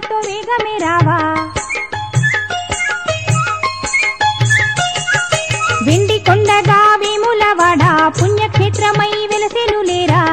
భక్తులతో వేగమే రావా వెండి కొండగా వేములవాడ పుణ్యక్షేత్రమై వెలసెను లేరా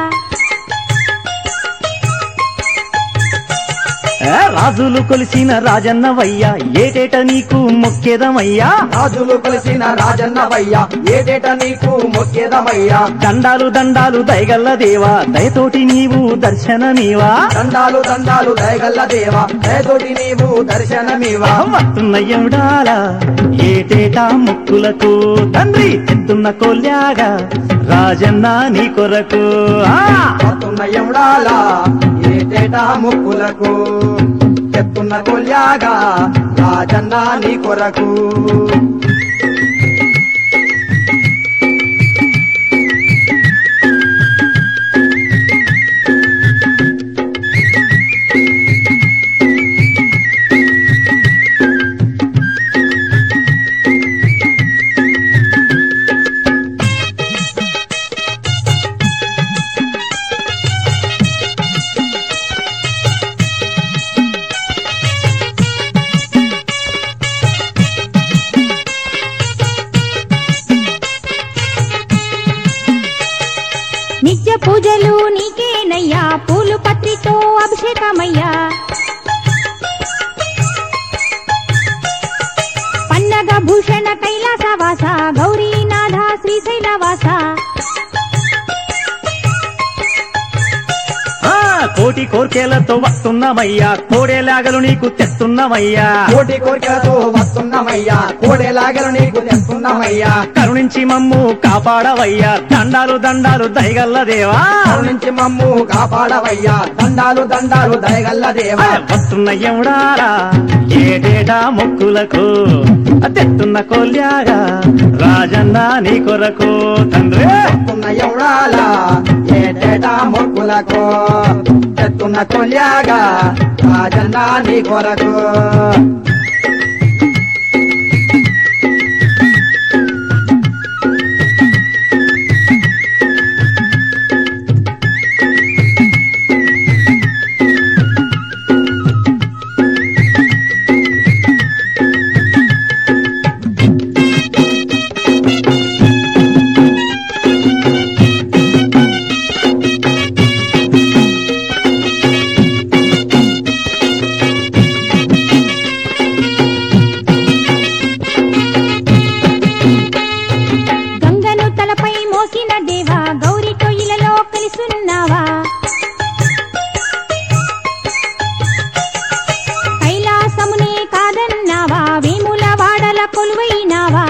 ఏ, రాజులు కొలిసిన రాజన్నవయ్యా ఏటేట నీకు మొక్కేదమయ్యా రాజులు కలిసిన రాజన్నవయ్యా ఏటేట నీకు మొక్కేదమయ్యా దండాలు దండాలు దయగల్ల దేవా దయతోటి నీవు దర్శనమీవా దండాలు దండాలు దయగల్ల దేవా దయతోటి నీవు దర్శనమివా వస్తున్నయ్యముడాలా ఏటేటా మొక్కులకు తండ్రి ఎత్తున్న కొల్యాగా రాజన్న నీ కొరకు ఆ వస్తున్న యముడాలా ఏటేటా ముక్కులకు చెప్తున్న కొల్యాగా రాజన్న నీ కొరకు నిత్య పూజలు నీకేనయ్యా పూలు పత్రితో అభిషేకమయ్యా పన్నగ భూషణ కైలాసవాస గౌరీనాథ శ్రీశైలవాస ఆ, కోటి కోర్కెలతో వస్తున్నామయ్యా కోడేలాగలు నీకు తెస్తున్నామయ్యా కోటి కోరికలతో వస్తున్నామయ్యా కోడేలాగలు నీకు తెస్తున్నామయ్యా కరుణించి మమ్ము కాపాడవయ్యా దండాలు దండాలు దయగల్ల దేవా నుంచి మమ్ము కాపాడవయ్యా దండాలు దండాలు దయగల్ల దేవా వస్తున్నయ్యముడారా ఏటేటా మొక్కులకు తెత్తున్న కొల్యాగా రాజన్న నీ కొరకు తండ్రి చెప్తున్న యముడాలా ఏటేటా మొక్కులకు చెప్తున్న కొల్యాగా రాజన్న నీ కొరకు గంగను తలపై మోసిన దేవా గౌరీ కొయ్యిలలో కలిసున్నావా కైలాసమునే కాదన్నావా వేముల వాడల కొలువైనావా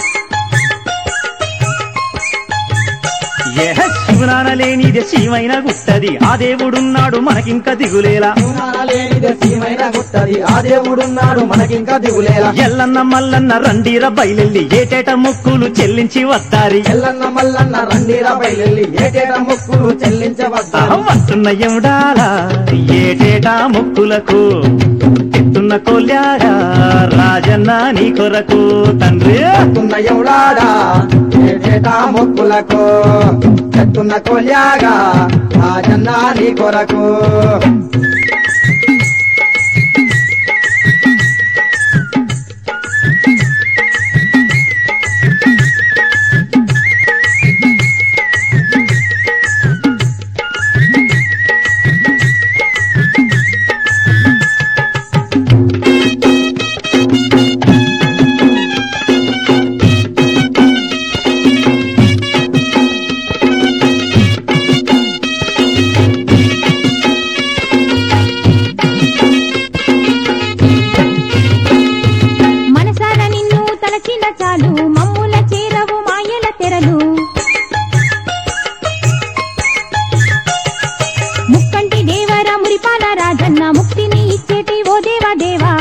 ఏ శివనానలేనిది శివైన గుట్టది ఆ దేవుడున్నాడు మనకింక దిగులేలా లేనిదే సీమైన గుట్టది ఆ దేవుడున్నాడు మనకింకా దిగులేలా ఎల్లన్న మల్లన్న రండిర బయలెల్లి ఏటేట మొక్కులు చెల్లించి వస్తారి ఎల్లన్న మల్లన్న రండిరా బయలెల్లి ఏటేట మొక్కులు చెల్లించవద్దారు వస్తున్నయ్యముడాలా ఏటేటా మొక్కులకు ఎత్తున్న కొల్యాగా రాజన్న నీ కొరకు తండ్రి చెప్తున్న యముడాడా ఏటేటా మొక్కులకు చెప్తున్న కొల్యాగా రాజన్న నీ కొరకు మనసార నిన్ను తలచిన చాలు మమ్ముల చేరవు మాయల తెరలు ముక్కంటి దేవర మురిపాల రాజన్న ముక్తిని ఇచ్చేటి ఓ దేవా దేవా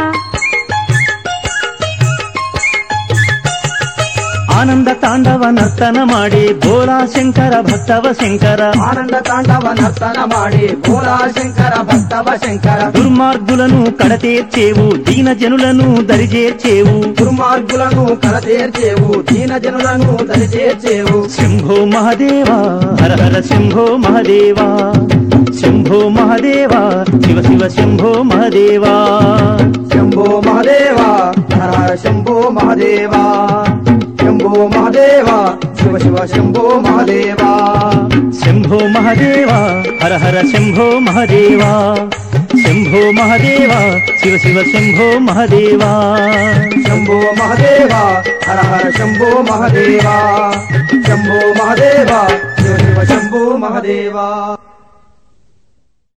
ಆನಂದ ತಾಂಡವ ನರ್ತನ ಮಾಡಿ ಬೋಲಾ ಶಂಕರ ಭಕ್ತವ ಶಂಕರ ఆనంద తాండవ నర్తన మాడి భోలా శంకర భక్తవ శంకర దుర్మార్గులను కడతీర్చేవు దీన జనులను దరిచేర్చేవు దుర్మార్గులను కరతీర్చేవు దీన జనులను దరిచేర్చేవు శంభో మహదేవా హర హర శంభో మహదేవా శంభో శంభో మహదేవ శివ శివ శంభో మహదేవ శంభో మహదేవ హర హర శంభో మహదేవ శంభో మహదేవ శివ శివ శంభో మహదేవ శంభో మహదేవ హర హర శంభో మహదేవ శంభో మహదేవ శివ శివ శంభో మహదేవ శంభో మహదేవ హర హర శంభో మహదేవ శంభో మహదేవ శివ శివ శంభో మహదేవ